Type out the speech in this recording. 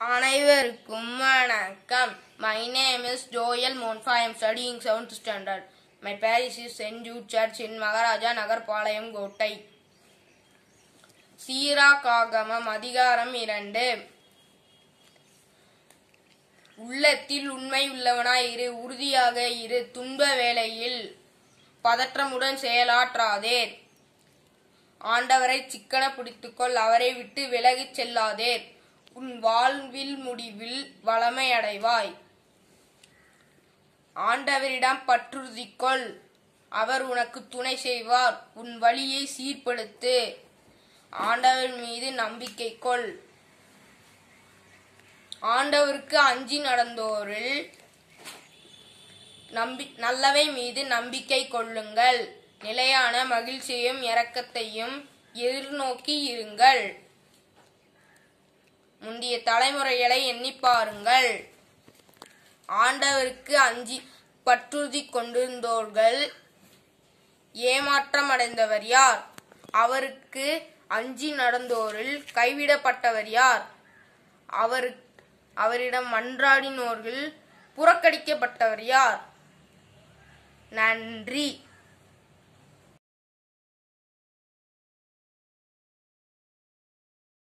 அனைவருக்கும் வணக்கம் my name is Joel Monfa I am studying seventh standard my parish is Saint Jude church in Maharaja Nagar Palayamkottai சீராக்காகமம் அதிகாரம் இரண்டு உள்ளத்தில் உண்மை உள்ளவனாய் இரு உறுதியாக இரு துன்ப வேளையில் பதற்றமுடன் செயலாற்றாதேர் ஆண்டவரை சிக்கன பிடித்துக்கொள் அவரை விட்டு விலகிச் செல்லாதேர் உன் வாழ்வில் முடிவில் வளமை அடைவாய் ஆண்டவரிடம் பற்றுறுதிக்கொள் அவர் உனக்கு துணை செய்வார் உன் வழியை சீர்படுத்து ஆண்டவர் மீது நம்பிக்கை கொள் ஆண்டவருக்கு அஞ்சி நடந்தோரில் நம்பி நல்லவை மீது நம்பிக்கை கொள்ளுங்கள் நிலையான மகிழ்ச்சியையும் இரக்கத்தையும் எதிர்நோக்கி இருங்கள் முந்தைய தலைமுறைகளை எண்ணி பாருங்கள் ஆண்டவருக்கு அஞ்சி பற்றுறுதி கொண்டிருந்தோர்கள் ஏமாற்றம் அடைந்தவர் யார் அவருக்கு அஞ்சி நடந்தோரில் கைவிடப்பட்டவர் யார் அவர் அவரிடம் மன்றாடினோர்கள் புறக்கணிக்கப்பட்டவர் யார் நன்றி